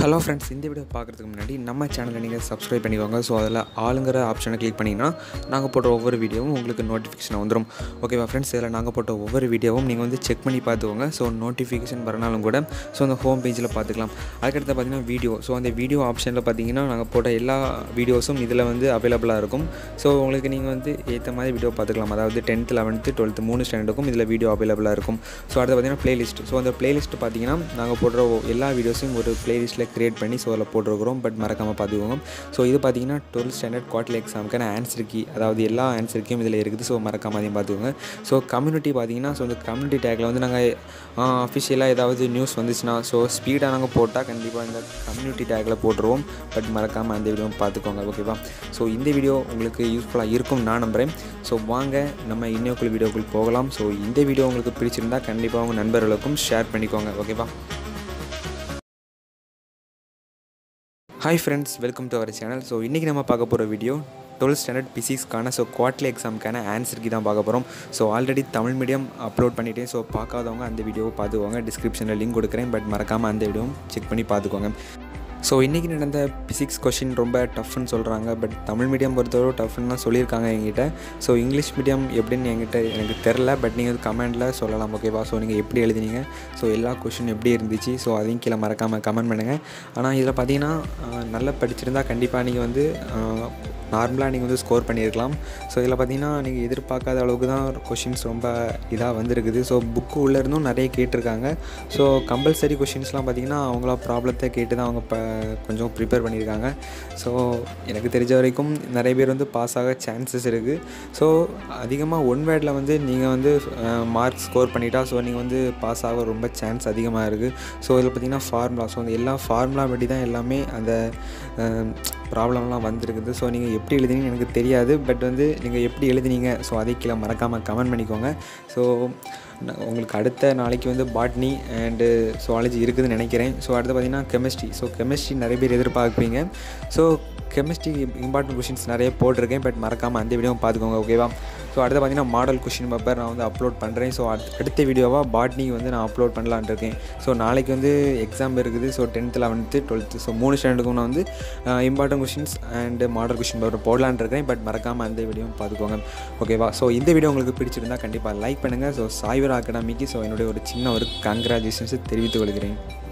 hello friends இந்த video பார்க்குறதுக்கு முன்னாடி நம்ம சேனலை நீங்கள் சப்ஸ்கிரைப் பண்ணிக்கோங்க ஸோ அதில் ஆளுங்கிற ஆப்ஷனை கிளிக் பண்ணிங்கன்னா நாங்கள் போட்ட ஒவ்வொரு வீடியோவும் உங்களுக்கு நோட்டிஃபிகேஷன் வந்துடும் ஓகேவா ஃப்ரெண்ட்ஸ் இதில் நாங்கள் போட்ட ஒவ்வொரு வீடியோவும் நீங்கள் வந்து செக் பண்ணி பார்த்துக்கோங்க ஸோ நோட்டிஃபிகேஷன் வரனாலும் கூட ஸோ அந்த ஹோம் பேஜில் பார்த்துக்கலாம் அதுக்கடுத்து பார்த்தீங்கன்னா வீடியோ ஸோ அந்த வீடியோ ஆப்ஷனில் பார்த்தீங்கன்னா நாங்கள் போட்ட எல்லா வீடியோஸும் இதில் வந்து அவைலபிளாக இருக்கும் ஸோ உங்களுக்கு நீங்கள் வந்து ஏற்ற மாதிரி வீடியோ பார்த்துக்கலாம் அதாவது டென்த்து லெவன்த்து டுவெல்த்து மூணு ஸ்டாண்டர்டுக்கும் இதில் வீடியோ அவைலபிளாக இருக்கும் ஸோ அடுத்து பார்த்தீங்கன்னா பிளேலிஸ்ட் ஸோ அந்த பிளேலிஸ்ட் பார்த்தீங்கன்னா நாங்கள் போடுற ஒ- எல்லா வீடியோஸையும் ஒரு பிளேலிஸ்ட்டில் க்ரியேட் பண்ணி ஸோ அதில் போட்டிருக்கிறோம் பட் மறக்காமல் பார்த்துக்கோங்க ஸோ இது பார்த்தீங்கன்னா டுவெல்த் ஸ்டாண்டர்ட் குவார்டர்லி எக்ஸாமுக்கான ஆன்சர் கீ அதாவது எல்லா ஆன்சர் கீயும் இதில் இருக்குது ஸோ மறக்காம அதையும் பார்த்துக்கோங்க ஸோ கம்யூனிட்டி பார்த்தீங்கன்னா ஸோ இந்த கம்யூனிட்டி டேக்கில் வந்து நாங்கள் அஃபிஷியலாக ஏதாவது நியூஸ் வந்துச்சுன்னா ஸோ ஸ்பீடாக நாங்கள் போட்டால் கண்டிப்பாக இந்த கம்யூனிட்டி டேக்கில் போட்டுருவோம் பட் மறக்காமல் அந்த வீடியோ பார்த்துக்கோங்க ஓகேவா ஸோ இந்த வீடியோ உங்களுக்கு யூஸ்ஃபுல்லாக இருக்கும் நான் நம்புகிறேன் ஸோ வாங்க நம்ம இன்னொரு வீடியோக்குள் போகலாம் ஸோ இந்த வீடியோ உங்களுக்கு பிடிச்சிருந்தா கண்டிப்பாக உங்கள் நண்பர்களுக்கும் ஷேர் பண்ணிக்கோங்க ஓகேவா hi friends welcome to our channel so இன்றைக்கி நம்ம பார்க்க போகிற வீடியோ டுவெல்த் ஸ்டாண்டர்ட் பிசிக்ஸ்க்கான ஸோ குவார்ட்லி எக்ஸாமுக்கான ஆன்சருக்கு தான் பார்க்க போகிறோம் so already Tamil medium upload பண்ணிட்டேன் ஸோ பார்க்காதவங்க அந்த வீடியோவை பார்த்துக்கோங்க டிஸ்கிரிப்ஷனில் லிங்க் கொடுக்குறேன் பட் மறக்காமல் அந்த வீடியோவும் செக் பண்ணி பார்த்துக்கோங்க ஸோ இன்றைக்கி நடந்த பிசிக்ஸ் கொஷின் ரொம்ப டஃப்னு சொல்கிறாங்க பட் தமிழ் மீடியம் பொறுத்தவரை டஃப்னு தான் சொல்லியிருக்காங்க என்கிட்ட ஸோ இங்கிலீஷ் மீடியம் எப்படின்னு என்கிட்ட எனக்கு தெரில பட் நீங்கள் கமெண்டில் சொல்லலாம் ஓகேவா ஸோ நீங்கள் எப்படி எழுதினீங்க ஸோ எல்லா கொஷின் எப்படி இருந்துச்சு ஸோ அதையும் கீழே மறக்காமல் கமெண்ட் பண்ணுங்கள் ஆனால் இதில் பார்த்தீங்கன்னா ஆஹ், நல்லா படிச்சிருந்தா கண்டிப்பாக நீங்கள் வந்து நார்மலாக நீங்கள் வந்து ஸ்கோர் பண்ணியிருக்கலாம் ஸோ இதில் பார்த்தீங்கன்னா நீங்கள் எதிர்பார்க்காத அளவுக்கு தான் கொஷின்ஸ் ரொம்ப இதாக வந்திருக்குது ஸோ புக்கு உள்ளே இருந்தும் நிறைய கேட்டிருக்காங்க ஸோ கம்பல்சரி கொஷின்ஸ்லாம் பார்த்தீங்கன்னா அவங்கள ப்ராப்ளத்தை கேட்டு தான் அவங்க இப்போ கொஞ்சம் ப்ரிப்பேர் பண்ணியிருக்காங்க ஸோ எனக்கு தெரிஞ்ச வரைக்கும் நிறைய பேர் வந்து பாஸ் ஆக சான்சஸ் இருக்குது ஸோ அதிகமாக ஒன் வேர்டில் வந்து நீங்கள் வந்து மார்க் ஸ்கோர் பண்ணிட்டா ஸோ நீங்கள் வந்து பாஸ் ஆக ரொம்ப சான்ஸ் அதிகமாக இருக்குது ஸோ இதில் பார்த்தீங்கன்னா ஃபார்முலா ஸோ அந்த எல்லா ஃபார்முலா படி தான் எல்லாமே அந்த ப்ராப்ளம்லாம் வந்திருக்குது ஸோ நீங்கள் எப்படி எழுதினீங்கன்னு எனக்கு தெரியாது பட் வந்து நீங்கள் எப்படி எழுதினீங்க ஸோ அதை கீழே மறக்காமல் கமெண்ட் பண்ணிக்கோங்க ஸோ ந- உங்களுக்கு அடுத்த நாளைக்கு வந்து பாட்னி அண்டு சுவாலஜி இருக்குதுன்னு நினைக்கிறேன் ஸோ அடுத்து பார்த்தீங்கன்னா கெமிஸ்ட்ரி ஸோ கெமிஸ்ட்ரி நிறைய பேர் எதிர்பார்ப்பீங்க ஸோ கெமிஸ்ட்ரி இம்பார்ட்டன்ட் கொஷின்ஸ் நிறைய போட்டிருக்கேன் பட் மறக்காமல் அந்த வீடியோவும் பார்த்துக்கோங்க ஓகேவா ஸோ அடுத்து பார்த்தீங்கன்னா மாடல் கொஷின் பேப்பர் நான் வந்து அப்லோட் பண்ணுறேன் ஸோ அடுத்த வீடியோவாக பாட்னி வந்து நான் அப்லோட் பண்ணலான்னு இருக்கேன் ஸோ நாளைக்கு வந்து எக்ஸாம் இருக்குது so tenth eleventh twelfth so மூணு ஸ்டாண்டர்டுக்கும் நான் வந்து important questions and model question paper போடலான்னு இருக்கேன் பட் மறக்காமல் அந்த வீடியோவும் பார்த்துக்கோங்க ஓகேவா ஸோ இந்த வீடியோ உங்களுக்கு பிடிச்சிருந்தா கண்டிப்பாக லைக் பண்ணுங்கள் ஸோ சாய்வர் அகாடமிக்கு ஸோ என்னுடைய ஒரு சின்ன ஒரு கங்க்ராச்சுலேஷன்ஸ் தெரிவித்துக் கொள்கிறேன்